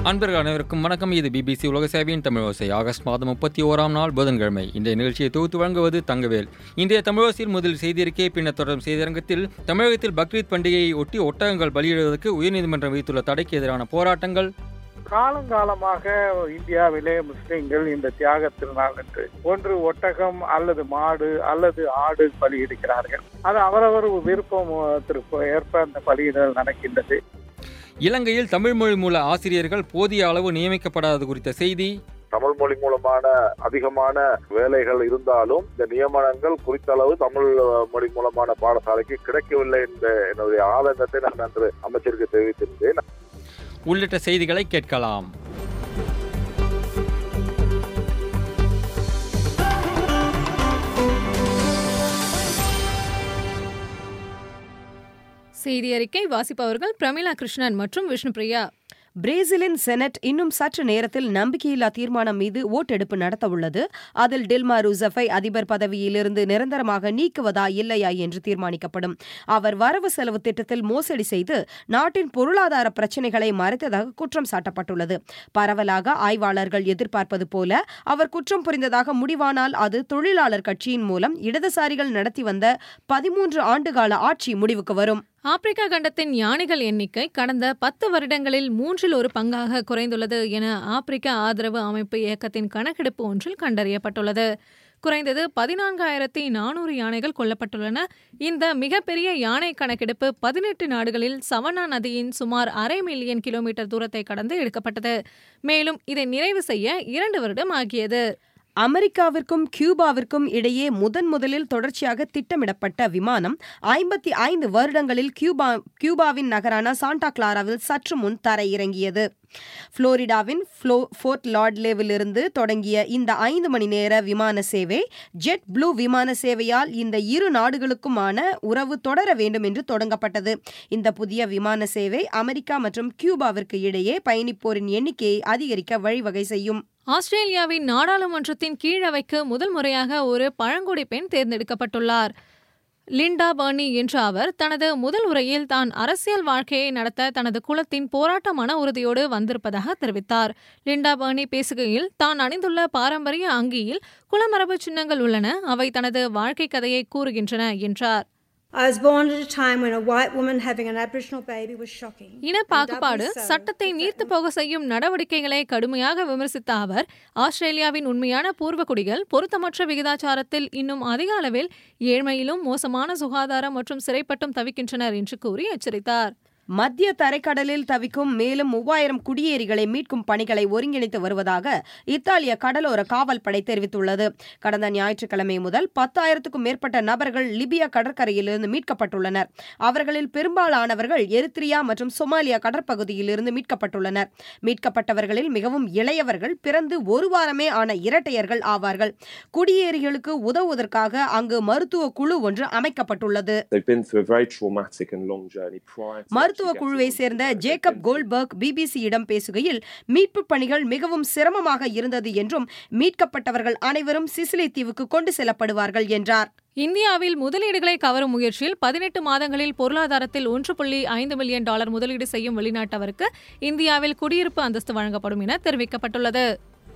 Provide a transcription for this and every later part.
அன்பர்கள் அனைவருக்கும் வணக்கம் இது பிபிசி உலக சேவையின் தமிழ் ஓசை ஆகஸ்ட் மாதம் முப்பத்தி ஓராம் நாள் புதன்கிழமை இந்த நிகழ்ச்சியை தொகுத்து வழங்குவது தங்கவேல் இன்றைய தமிழோசையில் முதல் செய்தியறிக்கை பின்னர் தொடரும் செய்தியரங்கத்தில் தமிழகத்தில் பக்ரீத் பண்டிகையை ஒட்டி ஒட்டகங்கள் பலியிடுவதற்கு உயர்நீதிமன்றம் விதித்துள்ள தடைக்கு எதிரான போராட்டங்கள் காலங்காலமாக இந்தியாவிலே முஸ்லிம்கள் இந்த தியாக திருநாள் என்று ஒன்று ஒட்டகம் அல்லது மாடு அல்லது ஆடு பலியிடுகிறார்கள் அது அவரவர் விருப்பத்திற்கு ஏற்ப அந்த பலியிடல் நடக்கின்றது இலங்கையில் தமிழ் மொழி மூல ஆசிரியர்கள் போதிய அளவு நியமிக்கப்படாதது குறித்த செய்தி தமிழ் மொழி மூலமான அதிகமான வேலைகள் இருந்தாலும் இந்த நியமனங்கள் குறித்தளவு தமிழ் மொழி மூலமான பாடசாலைக்கு கிடைக்கவில்லை என்ற என்னுடைய ஆதங்கத்தை நான் அன்று அமைச்சருக்கு தெரிவித்திருந்தேன் உள்ளிட்ட செய்திகளை கேட்கலாம் செய்தி அறிக்கை வாசிப்பவர்கள் பிரமிளா கிருஷ்ணன் மற்றும் விஷ்ணுபிரியா பிரேசிலின் செனட் இன்னும் சற்று நேரத்தில் நம்பிக்கையில்லா தீர்மானம் மீது ஓட்டெடுப்பு நடத்த உள்ளது அதில் டில்மா ரூசஃபை அதிபர் பதவியிலிருந்து நிரந்தரமாக நீக்குவதா இல்லையா என்று தீர்மானிக்கப்படும் அவர் வரவு செலவு திட்டத்தில் மோசடி செய்து நாட்டின் பொருளாதார பிரச்சினைகளை மறைத்ததாக குற்றம் சாட்டப்பட்டுள்ளது பரவலாக ஆய்வாளர்கள் எதிர்பார்ப்பது போல அவர் குற்றம் புரிந்ததாக முடிவானால் அது தொழிலாளர் கட்சியின் மூலம் இடதுசாரிகள் நடத்தி வந்த பதிமூன்று ஆண்டுகால ஆட்சி முடிவுக்கு வரும் ஆப்பிரிக்கா கண்டத்தின் யானைகள் எண்ணிக்கை கடந்த பத்து வருடங்களில் மூன்றில் ஒரு பங்காக குறைந்துள்ளது என ஆப்பிரிக்க ஆதரவு அமைப்பு இயக்கத்தின் கணக்கெடுப்பு ஒன்றில் கண்டறியப்பட்டுள்ளது குறைந்தது பதினான்காயிரத்தி நானூறு யானைகள் கொல்லப்பட்டுள்ளன இந்த மிகப்பெரிய யானை கணக்கெடுப்பு பதினெட்டு நாடுகளில் சவனா நதியின் சுமார் அரை மில்லியன் கிலோமீட்டர் தூரத்தை கடந்து எடுக்கப்பட்டது மேலும் இதை நிறைவு செய்ய இரண்டு வருடம் ஆகியது அமெரிக்காவிற்கும் கியூபாவிற்கும் இடையே முதன் முதலில் தொடர்ச்சியாக திட்டமிடப்பட்ட விமானம் ஐம்பத்தி ஐந்து வருடங்களில் கியூபா கியூபாவின் நகரான சாண்டா கிளாராவில் சற்று முன் தரையிறங்கியது புளோரிடாவின் ஃப்ளோ ஃபோர்ட் லார்ட்லேவிலிருந்து தொடங்கிய இந்த ஐந்து மணி நேர விமான சேவை ஜெட் ப்ளூ விமான சேவையால் இந்த இரு நாடுகளுக்குமான உறவு தொடர வேண்டும் என்று தொடங்கப்பட்டது இந்த புதிய விமான சேவை அமெரிக்கா மற்றும் கியூபாவிற்கு இடையே பயணிப்போரின் எண்ணிக்கையை அதிகரிக்க வழிவகை செய்யும் ஆஸ்திரேலியாவின் நாடாளுமன்றத்தின் கீழவைக்கு முதல் முறையாக ஒரு பழங்குடி பெண் தேர்ந்தெடுக்கப்பட்டுள்ளார் லிண்டா பர்னி என்ற அவர் தனது முதல் உரையில் தான் அரசியல் வாழ்க்கையை நடத்த தனது குலத்தின் போராட்ட மன உறுதியோடு வந்திருப்பதாக தெரிவித்தார் லிண்டா பர்னி பேசுகையில் தான் அணிந்துள்ள பாரம்பரிய அங்கியில் குலமரபு சின்னங்கள் உள்ளன அவை தனது வாழ்க்கை கதையை கூறுகின்றன என்றார் I was born at a time when a white woman having an Aboriginal baby was shocking. இன பாகுபாடு சட்டத்தை நீர்த்து போக செய்யும் நடவடிக்கைகளை கடுமையாக விமர்சித்த அவர் ஆஸ்திரேலியாவின் உண்மையான பூர்வகுடிகள் பொருத்தமற்ற விகிதாச்சாரத்தில் இன்னும் அதிக அளவில் ஏழ்மையிலும் மோசமான சுகாதாரம் மற்றும் சிறைப்பட்டும் தவிக்கின்றனர் என்று கூறி எச்சரித்தார் மத்திய தரைக்கடலில் தவிக்கும் மேலும் மூவாயிரம் குடியேறிகளை மீட்கும் பணிகளை ஒருங்கிணைத்து வருவதாக இத்தாலிய கடலோர காவல் படை தெரிவித்துள்ளது கடந்த ஞாயிற்றுக்கிழமை முதல் பத்தாயிரத்துக்கும் மேற்பட்ட நபர்கள் லிபியா கடற்கரையிலிருந்து மீட்கப்பட்டுள்ளனர் அவர்களில் பெரும்பாலானவர்கள் எரித்ரியா மற்றும் சொமாலியா கடற்பகுதியிலிருந்து மீட்கப்பட்டுள்ளனர் மீட்கப்பட்டவர்களில் மிகவும் இளையவர்கள் பிறந்து ஒரு வாரமே ஆன இரட்டையர்கள் ஆவார்கள் குடியேறிகளுக்கு உதவுவதற்காக அங்கு மருத்துவ குழு ஒன்று அமைக்கப்பட்டுள்ளது They've been through a very traumatic and long journey prior to மருத்துவ actually குழுவை getting சேர்ந்த onto the Jacob boat. Kolberg பிபிசியிடம் பேசுகையில் மீட்புப் பணிகள் மிகவும் சிரமமாக இருந்தது என்றும் மீட்கப்பட்டவர்கள் அனைவரும் சிசிலி தீவுக்கு கொண்டு செல்லப்படுவார்கள் என்றார் இந்தியாவில் முதலீடுகளை கவரும் முயற்சியில் பதினெட்டு மாதங்களில் பொருளாதாரத்தில் ஒன்று புள்ளி ஐந்து மில்லியன் டாலர் முதலீடு செய்யும் வெளிநாட்டவருக்கு இந்தியாவில் குடியிருப்பு அந்தஸ்து வழங்கப்படும் என தெரிவிக்கப்பட்டுள்ளது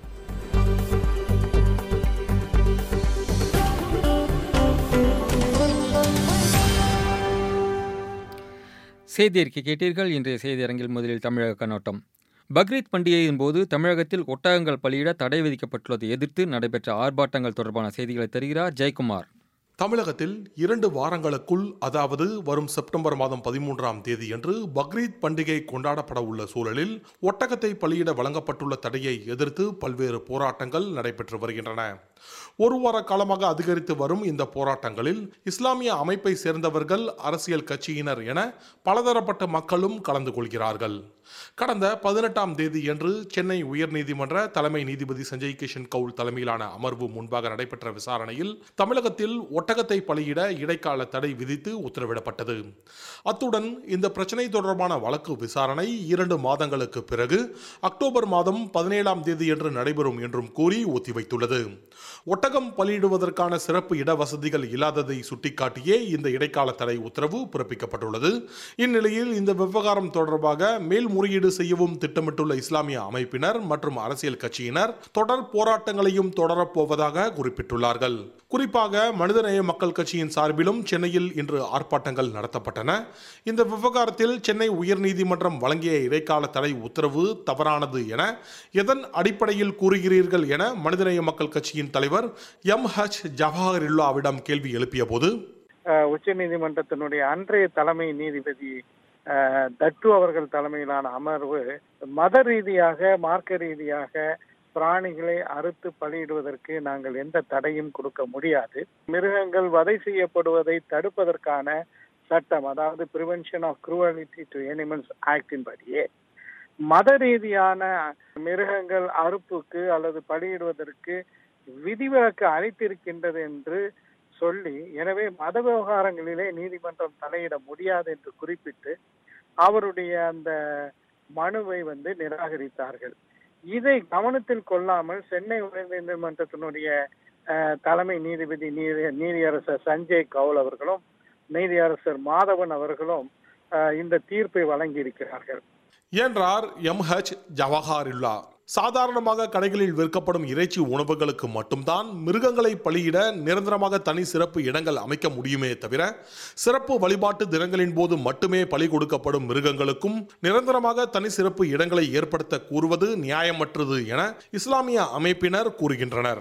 செய்தி அறிக்கை கேட்டீர்கள் இன்றைய செய்தி அரங்கில் முதலில் தமிழக கண்ணோட்டம் பக்ரீத் பண்டிகையின் போது தமிழகத்தில் ஒட்டகங்கள் பலியிட தடை விதிக்கப்பட்டுள்ளதை எதிர்த்து நடைபெற்ற ஆர்ப்பாட்டங்கள் தொடர்பான செய்திகளை தருகிறார் ஜெயக்குமார் தமிழகத்தில் இரண்டு வாரங்களுக்குள் அதாவது வரும் செப்டம்பர் மாதம் பதிமூன்றாம் தேதியன்று பக்ரீத் பண்டிகை கொண்டாடப்பட உள்ள சூழலில் ஒட்டகத்தை பலியிட வழங்கப்பட்டுள்ள தடையை எதிர்த்து பல்வேறு போராட்டங்கள் நடைபெற்று வருகின்றன ஒரு வார காலமாக அதிகரித்து வரும் இந்த போராட்டங்களில் இஸ்லாமிய அமைப்பை சேர்ந்தவர்கள் அரசியல் கட்சியினர் என பலதரப்பட்ட மக்களும் கலந்து கொள்கிறார்கள் கடந்த பதினெட்டாம் தேதியன்று சென்னை உயர்நீதிமன்ற தலைமை நீதிபதி சஞ்சய் கிஷன் கவுல் தலைமையிலான அமர்வு முன்பாக நடைபெற்ற விசாரணையில் தமிழகத்தில் ஒட்டகத்தை பலியிட இடைக்கால தடை விதித்து உத்தரவிடப்பட்டது அத்துடன் இந்த பிரச்சனை தொடர்பான வழக்கு விசாரணை இரண்டு மாதங்களுக்கு பிறகு அக்டோபர் மாதம் பதினேழாம் தேதியன்று நடைபெறும் என்றும் கூறி ஒத்திவைத்துள்ளது ஒட்டகம் பலியிடுவதற்கான சிறப்பு இட வசதிகள் இல்லாததை சுட்டிக்காட்டியே இந்த இடைக்கால தடை உத்தரவு பிறப்பிக்கப்பட்டுள்ளது இந்நிலையில் இந்த விவகாரம் தொடர்பாக மேல்முறையீடு செய்யவும் திட்டமிட்டுள்ள இஸ்லாமிய அமைப்பினர் மற்றும் அரசியல் கட்சியினர் தொடர் போராட்டங்களையும் தொடரப்போவதாக குறிப்பிட்டுள்ளார்கள் குறிப்பாக மனிதநேய மக்கள் கட்சியின் சார்பிலும் சென்னையில் இன்று ஆர்ப்பாட்டங்கள் நடத்தப்பட்டன இந்த விவகாரத்தில் சென்னை உயர்நீதிமன்றம் வழங்கிய இடைக்கால தடை உத்தரவு தவறானது என எதன் அடிப்படையில் கூறுகிறீர்கள் என மனிதநேய மக்கள் கட்சியின் தலைவர் எம் ஹச் ஜவஹருல்லாவிடம் கேள்வி எழுப்பிய போது உச்ச நீதிமன்றத்தினுடைய அன்றைய தலைமை நீதிபதி அஹ், தட்டு அவர்கள் தலைமையிலான அமர்வு மத ரீதியாக மார்க்க ரீதியாக பிராணிகளை அறுத்து பலியிடுவதற்கு நாங்கள் எந்த தடையும் கொடுக்க முடியாது மிருகங்கள் வதை செய்யப்படுவதை தடுப்பதற்கான சட்டம் அதாவது prevention of cruelty to animals ஆக்டின் படியே மத ரீதியான மிருகங்கள் அறுப்புக்கு அல்லது பலியிடுவதற்கு விதிவிலக்கு அளித்திருக்கின்றது என்று சொல்லி எனவே மத விவகாரங்களிலே நீதிமன்றம் தலையிட முடியாது என்று குறிப்பிட்டு அவருடைய அந்த மனுவை வந்து நிராகரித்தார்கள் இதை கவனத்தில் கொள்ளாமல் சென்னை உயர்நீதிமன்றத்தினுடைய அஹ், தலைமை நீதிபதி நீதி நீதியரசர் சஞ்சய் கவுல் அவர்களும் நீதியரசர் மாதவன் அவர்களும் அஹ், இந்த தீர்ப்பை வழங்கியிருக்கிறார்கள் என்றார் எம் ஹச் ஜவஹாருல்லா சாதாரணமாக கடைகளில் விற்கப்படும் இறைச்சி உணவுகளுக்கு மட்டும்தான் மிருகங்களை பலியிட நிரந்தரமாக தனி சிறப்பு இடங்கள் அமைக்க முடியுமே தவிர சிறப்பு வழிபாட்டு தினங்களின் போது மட்டுமே பலி கொடுக்கப்படும் மிருகங்களுக்கும் நிரந்தரமாக தனி சிறப்பு இடங்களை ஏற்படுத்த கூறுவது நியாயமற்றது என இஸ்லாமிய அமைப்பினர் கூறுகின்றனர்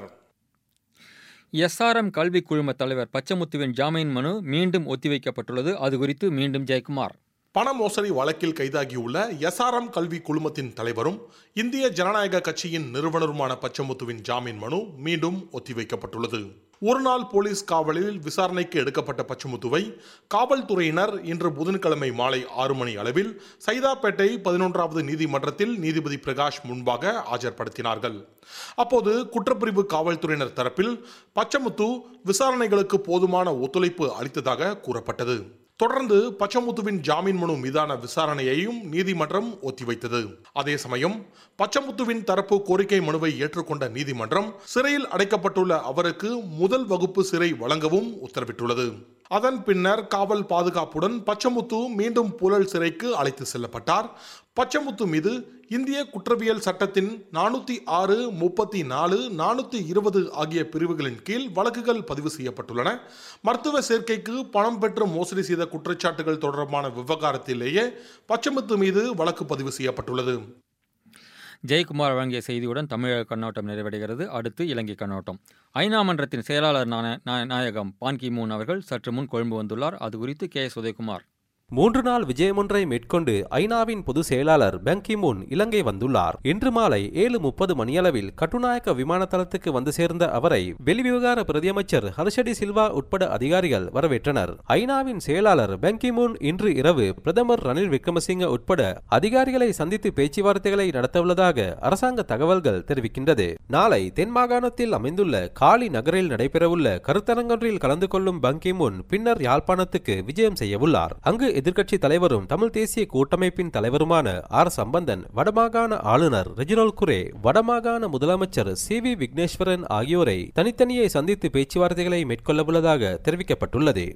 எஸ்ஆர்எம் கல்வி குழும தலைவர் பச்சமுத்துவின் ஜாமீன் மனு மீண்டும் ஒத்திவைக்கப்பட்டுள்ளது அது குறித்து மீண்டும் ஜெயக்குமார் பண மோசடி வழக்கில் கைதாகியுள்ள எஸ்ஆர்எம் கல்வி குழுமத்தின் தலைவரும் இந்திய ஜனநாயக கட்சியின் நிறுவனருமான பச்சமுத்துவின் ஜாமீன் மனு மீண்டும் ஒத்திவைக்கப்பட்டுள்ளது ஒருநாள் போலீஸ் காவலில் விசாரணைக்கு எடுக்கப்பட்ட பச்சமுத்துவை காவல்துறையினர் இன்று புதன்கிழமை மாலை ஆறு மணி அளவில் சைதாப்பேட்டை பதினொன்றாவது நீதிமன்றத்தில் நீதிபதி பிரகாஷ் முன்பாக ஆஜர்படுத்தினார்கள் அப்போது குற்றப்பிரிவு காவல்துறையினர் தரப்பில் பச்சமுத்து விசாரணைகளுக்கு போதுமான ஒத்துழைப்பு அளித்ததாக கூறப்பட்டது தொடர்ந்து பச்சமுத்துவின் ஜாமீன் மனு மீதான விசாரணையையும் நீதிமன்றம் ஒத்திவைத்தது அதே சமயம் பச்சமுத்துவின் தரப்பு கோரிக்கை மனுவை ஏற்றுக்கொண்ட நீதிமன்றம் சிறையில் அடைக்கப்பட்டுள்ள அவருக்கு முதல் வகுப்பு சிறை வழங்கவும் உத்தரவிட்டுள்ளது அதன் பின்னர் காவல் பாதுகாப்புடன் பச்சமுத்து மீண்டும் புழல் சிறைக்கு அழைத்து செல்லப்பட்டார் பச்சமுத்து மீது இந்திய குற்றவியல் சட்டத்தின் நானூத்தி ஆறு முப்பத்தி நாலு நானூத்தி இருபது ஆகிய பிரிவுகளின் கீழ் வழக்குகள் பதிவு செய்யப்பட்டுள்ளன மருத்துவ சேர்க்கைக்கு பணம் பெற்று மோசடி செய்த குற்றச்சாட்டுகள் தொடர்பான விவகாரத்திலேயே பச்சமுத்து மீது வழக்கு பதிவு செய்யப்பட்டுள்ளது ஜெயக்குமார் வழங்கிய செய்தியுடன் தமிழக கண்ணோட்டம் நிறைவடைகிறது அடுத்து இலங்கை கண்ணோட்டம் ஐநா மன்றத்தின் செயலாளர் நான- நா- நாயகம் பான் கி மூன் அவர்கள் சற்று முன் கொழும்பு வந்துள்ளார் அது குறித்து கே எஸ் உதயகுமார் மூன்று நாள் விஜயமொன்றை மேற்கொண்டு ஐநாவின் பொதுச் செயலாளர் பன் கி மூன் இலங்கை வந்துள்ளார் இன்று மாலை ஏழு முப்பது மணியளவில் கட்டுநாயக்க விமான தளத்துக்கு வந்து சேர்ந்த அவரை வெளிவிவகார பிரதியமைச்சர் ஹர்ஷடி சில்வா உட்பட அதிகாரிகள் வரவேற்றனர் ஐநாவின் செயலாளர் பன் கி மூன் இன்று இரவு பிரதமர் ரணில் விக்ரமசிங்க உட்பட அதிகாரிகளை சந்தித்து பேச்சுவார்த்தைகளை நடத்தவுள்ளதாக அரசாங்க தகவல்கள் தெரிவிக்கின்றது நாளை தென் மாகாணத்தில் அமைந்துள்ள காலி நகரில் நடைபெறவுள்ள கருத்தரங்கொன்றில் கலந்து கொள்ளும் பன் கி மூன் பின்னர் யாழ்ப்பாணத்துக்கு விஜயம் செய்யவுள்ளார் அங்கு எதிர்க்கட்சி தலைவரும் தமிழ் தேசிய கூட்டமைப்பின் தலைவருமான ஆர் சம்பந்தன் வடமாகாண ஆளுநர் ரெஜினோல் குரே வடமாகாண முதலமைச்சர் சி வி விக்னேஸ்வரன் ஆகியோரை தனித்தனியே சந்தித்து பேச்சுவார்த்தைகளை மேற்கொள்ளவுள்ளதாக தெரிவிக்கப்பட்டுள்ளது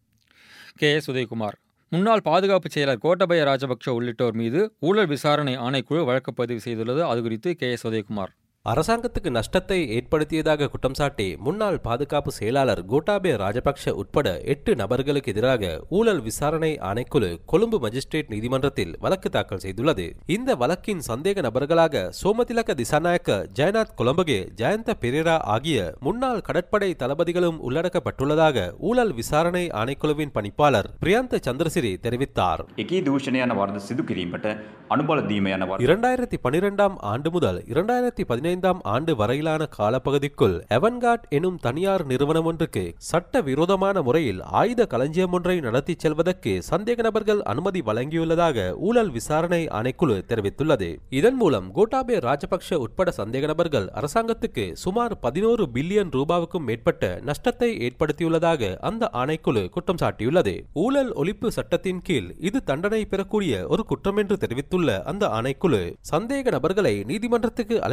கே எஸ் உதயகுமார் முன்னாள் பாதுகாப்பு செயலர் கோட்டபய ராஜபக்ஷ உள்ளிட்டோர் மீது ஊழல் விசாரணை ஆணைக்குழு வழக்கு பதிவு செய்துள்ளது அது குறித்து கே எஸ் உதயகுமார் அரசாங்கத்துக்கு நஷ்டத்தை ஏற்படுத்தியதாக குற்றம் சாட்டி முன்னாள் பாதுகாப்பு செயலாளர் கோட்டாபய ராஜபக்ஷ உட்பட எட்டு நபர்களுக்கு எதிராக ஊழல் விசாரணை ஆணைக்குழு கொழும்பு மஜிஸ்ட்ரேட் நீதிமன்றத்தில் வழக்கு தாக்கல் செய்துள்ளது இந்த வழக்கின் சந்தேக நபர்களாக சோமதிலக்க திசாநாயக்க ஜெயநாத் கொலம்பகே ஜெயந்த பெரேரா ஆகிய முன்னாள் கடற்படை தளபதிகளும் உள்ளடக்கப்பட்டுள்ளதாக ஊழல் விசாரணை ஆணைக்குழுவின் பணிப்பாளர் பிரியாந்த சந்திரசிறி தெரிவித்தார் එකී දූෂණය යන වර්ද සිදු කිරීමට අනුබල දීම යන වර්ද இரண்டாயிரத்தி பனிரெண்டாம் ஆண்டு முதல் இரண்டாயிரத்தி பதினைந்தாம் ஆண்டு வரையிலான காலப்பகுதிக்குள் எவன்கார்ட் எனும் தனியார் நிறுவனம் ஒன்றுக்கு சட்ட விரோதமான முறையில் ஆயுத களஞ்சியம் ஒன்றை நடத்திச் செல்வதற்கு சந்தேக நபர்கள் அனுமதி வழங்கியுள்ளதாக ஊழல் விசாரணை ஆணைக்குழு தெரிவித்துள்ளது இதன் மூலம் கோட்டாபே ராஜபக்ஷ உட்பட சந்தேக நபர்கள் அரசாங்கத்துக்கு சுமார் பதினோரு பில்லியன் ரூபாவுக்கும் மேற்பட்ட நஷ்டத்தை ஏற்படுத்தியுள்ளதாக அந்த ஆணைக்குழு குற்றம் சாட்டியுள்ளது ஊழல் ஒழிப்பு சட்டத்தின் கீழ் இது தண்டனை பெறக்கூடிய ஒரு குற்றம் என்று தெரிவித்துள்ள அந்த ஆணைக்குழு சந்தேக நபர்களை நீதிமன்றத்துக்கு அழைத்து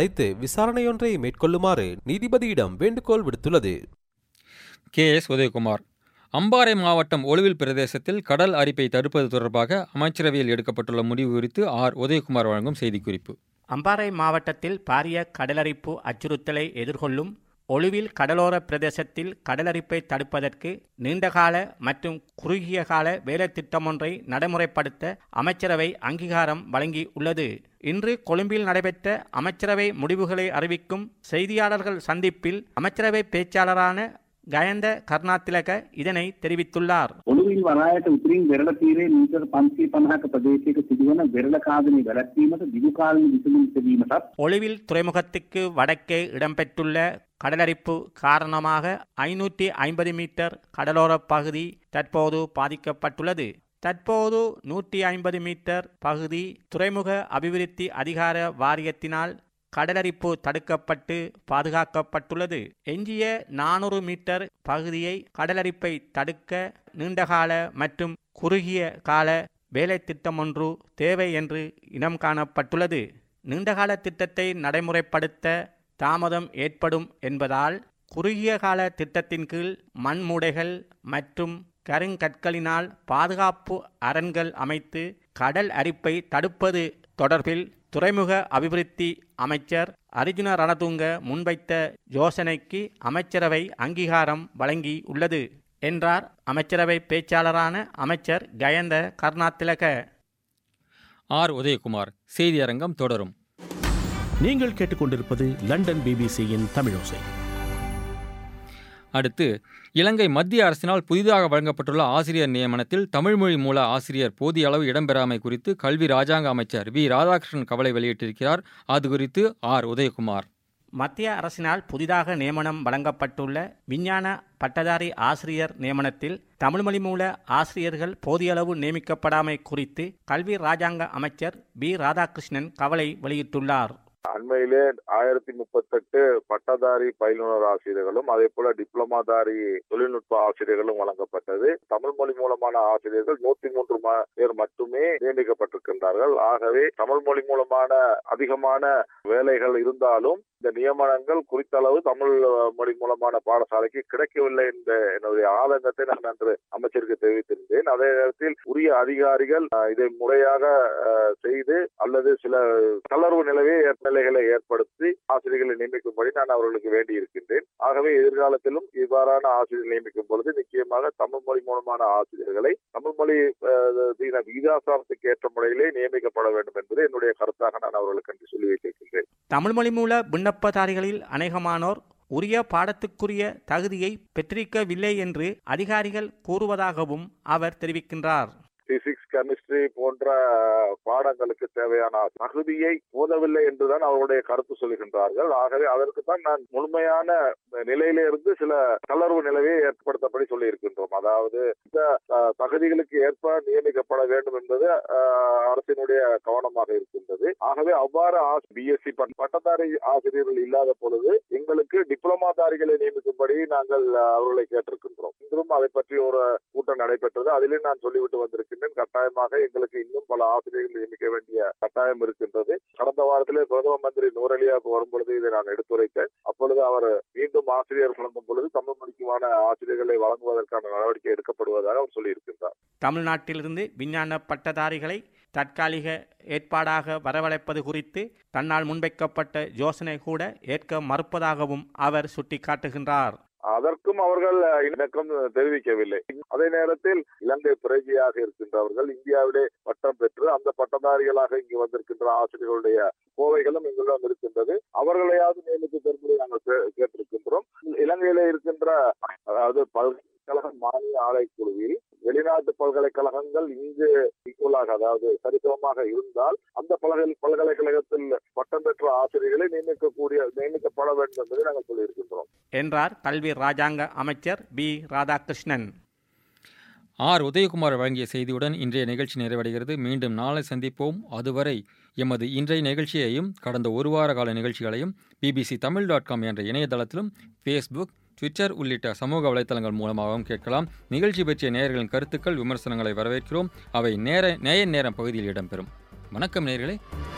விசாரணையொன்றை மேற்கொள்ளுமாறு நீதிபதியிடம் வேண்டுகோள் விடுத்துள்ளது கே எஸ் உதயகுமார் அம்பாறை மாவட்டம் ஒலுவில் பிரதேசத்தில் கடல் அரிப்பை தடுப்பது தொடர்பாக அமைச்சரவையில் எடுக்கப்பட்டுள்ள முடிவு குறித்து ஆர் உதயகுமார் வழங்கும் செய்திக்குறிப்பு அம்பாறை மாவட்டத்தில் பாரிய கடலரிப்பு அச்சுறுத்தலை எதிர்கொள்ளும் ஒலுவில் கடலோர பிரதேசத்தில் கடலரிப்பை தடுப்பதற்கு நீண்டகால மற்றும் குறுகிய கால வேலை திட்டமொன்றை நடைமுறைப்படுத்த அமைச்சரவை அங்கீகாரம் வழங்கி உள்ளது இன்று கொழும்பில் நடைபெற்ற அமைச்சரவை முடிவுகளை அறிவிக்கும் செய்தியாளர்கள் சந்திப்பில் அமைச்சரவை பேச்சாளரான ගයන්ද කර්නාතිලක இதனை தெரிவித்துள்ளார் ඔළුවින් වරායට උතුරින් වෙරළ තීරයේ මීටර් 550ක ප්‍රදේශයක සිදුවන වෙරළ කාදනය වැළැක්වීමට දිගු කාලින විසඳුම් සෙවීමටත් ஒளிவில் துறைமுகத்துக்கு வடக்கே இடம்பெற்றுள்ள கடலரிப்பு காரணமாக ஐநூற்றி ஐம்பது மீட்டர் கடலோரப் பகுதி தற்போது பாதிக்கப்பட்டுள்ளது தற்போது நூற்றி ஐம்பது மீட்டர் பகுதி துறைமுக அபிவிருத்தி அதிகார வாரியத்தினால் கடலரிப்பு தடுக்கப்பட்டு பாதுகாக்கப்பட்டுள்ளது எஞ்சிய நானூறு மீட்டர் பகுதியை கடலரிப்பை தடுக்க நீண்டகால மற்றும் குறுகிய கால வேலை திட்டம் ஒன்று தேவை என்று இனம் காணப்பட்டுள்ளது நீண்டகால திட்டத்தை நடைமுறைப்படுத்த தாமதம் ஏற்படும் என்பதால் குறுகிய கால திட்டத்தின் கீழ் மண்முடைகள் மற்றும் கருங்கற்களினால் பாதுகாப்பு அரண்கள் அமைத்து கடல் அரிப்பை தடுப்பது தொடர்பில் துறைமுக அபிவிருத்தி அமைச்சர் அர்ஜுன ரணதுங்க முன்வைத்த யோசனைக்கு அமைச்சரவை அங்கீகாரம் வழங்கி உள்ளது என்றார் அமைச்சரவை பேச்சாளரான அமைச்சர் கயந்த கர்நாத்திலக ஆர் உதயகுமார் செய்தி அரங்கம் தொடரும் நீங்கள் கேட்டுக்கொண்டிருப்பது லண்டன் பிபிசியின் தமிழோசை அடுத்து இலங்கை மத்திய அரசினால் புதிதாக வழங்கப்பட்டுள்ள ஆசிரியர் நியமனத்தில் தமிழ்மொழி மூல ஆசிரியர் போதிய அளவு இடம்பெறாமை குறித்து கல்வி ராஜாங்க அமைச்சர் வி ராதாகிருஷ்ணன் கவலை வெளியிட்டிருக்கிறார் அது குறித்து ஆர் உதயகுமார் மத்திய அரசினால் புதிதாக நியமனம் வழங்கப்பட்டுள்ள விஞ்ஞான பட்டதாரி ஆசிரியர் நியமனத்தில் தமிழ்மொழி மூல ஆசிரியர்கள் போதிய அளவு நியமிக்கப்படாமை குறித்து கல்வி ராஜாங்க அமைச்சர் பி ராதாகிருஷ்ணன் கவலை வெளியிட்டுள்ளார் அண்மையிலே ஆயிரத்தி முப்பத்தெட்டு பட்டதாரி பயிலுனர் ஆசிரியர்களும் அதே போல டிப்ளமாதாரி தொழில்நுட்ப ஆசிரியர்களும் வழங்கப்பட்டது தமிழ் மொழி மூலமான ஆசிரியர்கள் நூத்தி மூன்று பேர் மட்டுமே நியமிக்கப்பட்டிருக்கின்றார்கள் ஆகவே தமிழ் மொழி மூலமான அதிகமான வேலைகள் இருந்தாலும் இந்த நியமனங்கள் குறித்தளவு தமிழ் மொழி மூலமான பாடசாலைக்கு கிடைக்கவில்லை என்ற என்னுடைய ஆதங்கத்தை நான் அன்று அமைச்சருக்கு தெரிவித்திருந்தேன் அதே நேரத்தில் உரிய அதிகாரிகள் இதை முறையாக செய்து அல்லது சில தளர்வு நிலவே நிலைகளை ஏற்படுத்தி ஆசிரியர்களை நியமிக்கும்படி நான் அவர்களுக்கு வேண்டி இருக்கின்றேன் ஆகவே எதிர்காலத்திலும் இவ்வாறான ஆசிரியர் நியமிக்கும் பொழுது நிச்சயமாக தமிழ் மொழி மூலமான ஆசிரியர்களை தமிழ் மொழி விகிதாசாரத்துக்கு ஏற்ற முறையிலே நியமிக்கப்பட வேண்டும் என்பது என்னுடைய கருத்தாக நான் அவர்களுக்கு என்று சொல்லி வைத்திருக்கின்றேன் தமிழ்மொழி மூல விண்ணப்பதாரிகளில் அநேகமானோர் உரிய பாடத்துக்குரிய தகுதியை பெற்றிருக்கவில்லை என்று அதிகாரிகள் கூறுவதாகவும் அவர் தெரிவிக்கின்றார் பிசிக்ஸ் கெமிஸ்ட்ரி போன்ற பாடங்களுக்கு தேவையான தகுதியை போதவில்லை என்றுதான் அவருடைய கருத்து சொல்லுகின்றார்கள் ஆகவே அதற்கு தான் நான் முழுமையான நிலையில இருந்து சில தளர்வு நிலையை ஏற்படுத்தப்படி சொல்லி இருக்கின்றோம் அதாவது இந்த தகுதிகளுக்கு ஏற்ப நியமிக்கப்பட வேண்டும் என்பது அரசினுடைய கவனமாக இருக்கின்றது ஆகவே அவ்வாறு பிஎஸ்சி பட்டதாரி ஆசிரியர்கள் இல்லாத பொழுது எங்களுக்கு டிப்ளமாதாரிகளை நியமிக்கும்படி நாங்கள் அவர்களை கேட்டிருக்கின்றோம் இன்றும் அதை பற்றி ஒரு கூட்டம் நடைபெற்றது அதிலே நான் சொல்லிவிட்டு வந்திருக்கிறேன் இருக்கின்றேன் கட்டாயமாக எங்களுக்கு இன்னும் பல ஆசிரியர்கள் நியமிக்க வேண்டிய கட்டாயம் இருக்கின்றது கடந்த வாரத்திலே பிரதம மந்திரி நூரலியாவுக்கு வரும் பொழுது இதை நான் எடுத்துரைத்தேன் அப்பொழுது அவர் மீண்டும் ஆசிரியர் வழங்கும் பொழுது தமிழ் மொழிக்குமான ஆசிரியர்களை வழங்குவதற்கான நடவடிக்கை எடுக்கப்படுவதாக அவர் சொல்லியிருக்கின்றார் தமிழ்நாட்டிலிருந்து விஞ்ஞான பட்டதாரிகளை தற்காலிக ஏற்பாடாக வரவழைப்பது குறித்து தன்னால் முன்வைக்கப்பட்ட யோசனை கூட ஏற்க மறுப்பதாகவும் அவர் சுட்டிக்காட்டுகின்றார் அதற்கும் அவர்கள் இணக்கம் தெரிவிக்கவில்லை அதே நேரத்தில் இலங்கை பிரஜையாக இருக்கின்றவர்கள் இந்தியாவிலே பட்டம் பெற்று அந்த பட்டதாரிகளாக இங்கு வந்திருக்கின்ற ஆசிரியர்களுடைய கோவைகளும் எங்களிடம் இருக்கின்றது அவர்களையாவது நியமித்து தரும்படி நாங்கள் கேட்டிருக்கின்றோம் இலங்கையிலே இருக்கின்ற அதாவது பல்கலைக்கழக மானிய ஆலைக்குழுவில் வெளிநாட்டு பல்கலைக்கழகங்கள் இங்கு ஈக்குவலாக அதாவது சரிசமமாக இருந்தால் அந்த பல்கலை பல்கலைக்கழகத்தில் பட்டம் பெற்ற ஆசிரியர்களை நியமிக்கக்கூடிய நியமிக்கப்பட வேண்டும் என்பதை நாங்கள் சொல்லியிருக்கின்றோம் என்றார் கல்வி ராஜாங்க அமைச்சர் பி ராதாகிருஷ்ணன் ஆர் உதயகுமார் வழங்கிய செய்தியுடன் இன்றைய நிகழ்ச்சி நிறைவடைகிறது மீண்டும் நாளை சந்திப்போம் அதுவரை எமது இன்றைய நிகழ்ச்சியையும் கடந்த ஒரு வார கால நிகழ்ச்சிகளையும் பிபிசி தமிழ் டாட் காம் என்ற இணையதளத்திலும் ஃபேஸ்புக் ட்விட்டர் உள்ளிட்ட சமூக வலைத்தளங்கள் மூலமாகவும் கேட்கலாம் நிகழ்ச்சி பற்றிய நேயர்களின் கருத்துக்கள் விமர்சனங்களை வரவேற்கிறோம் அவை நேர நேய நேரம் பகுதியில் இடம்பெறும் வணக்கம் நேயர்களே